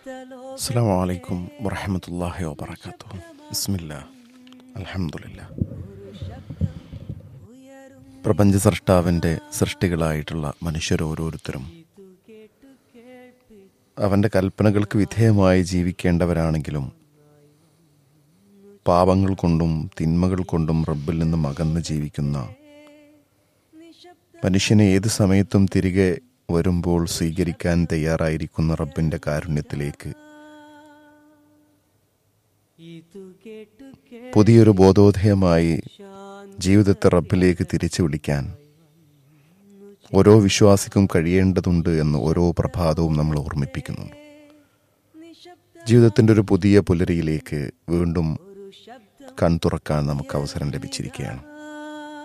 അസ്സാം വലൈക്കും വറഹമത്തല്ലാഹി വാബർക്കാത്തു ബിസ്മില്ല അലഹമുല്ല പ്രപഞ്ച സൃഷ്ടാവിൻ്റെ സൃഷ്ടികളായിട്ടുള്ള മനുഷ്യരോരോരുത്തരും അവൻ്റെ കൽപ്പനകൾക്ക് വിധേയമായി ജീവിക്കേണ്ടവരാണെങ്കിലും പാപങ്ങൾ കൊണ്ടും തിന്മകൾ കൊണ്ടും റബ്ബിൽ നിന്നും അകന്ന് ജീവിക്കുന്ന മനുഷ്യനെ ഏത് സമയത്തും തിരികെ വരുമ്പോൾ സ്വീകരിക്കാൻ തയ്യാറായിരിക്കുന്ന റബ്ബിൻ്റെ കാരുണ്യത്തിലേക്ക് പുതിയൊരു ബോധോദയമായി ജീവിതത്തെ റബ്ബിലേക്ക് തിരിച്ചു വിളിക്കാൻ ഓരോ വിശ്വാസിക്കും കഴിയേണ്ടതുണ്ട് എന്ന് ഓരോ പ്രഭാതവും നമ്മൾ ഓർമ്മിപ്പിക്കുന്നുണ്ട് ജീവിതത്തിൻ്റെ ഒരു പുതിയ പുലരിയിലേക്ക് വീണ്ടും കൺതുറക്കാൻ നമുക്ക് അവസരം ലഭിച്ചിരിക്കുകയാണ്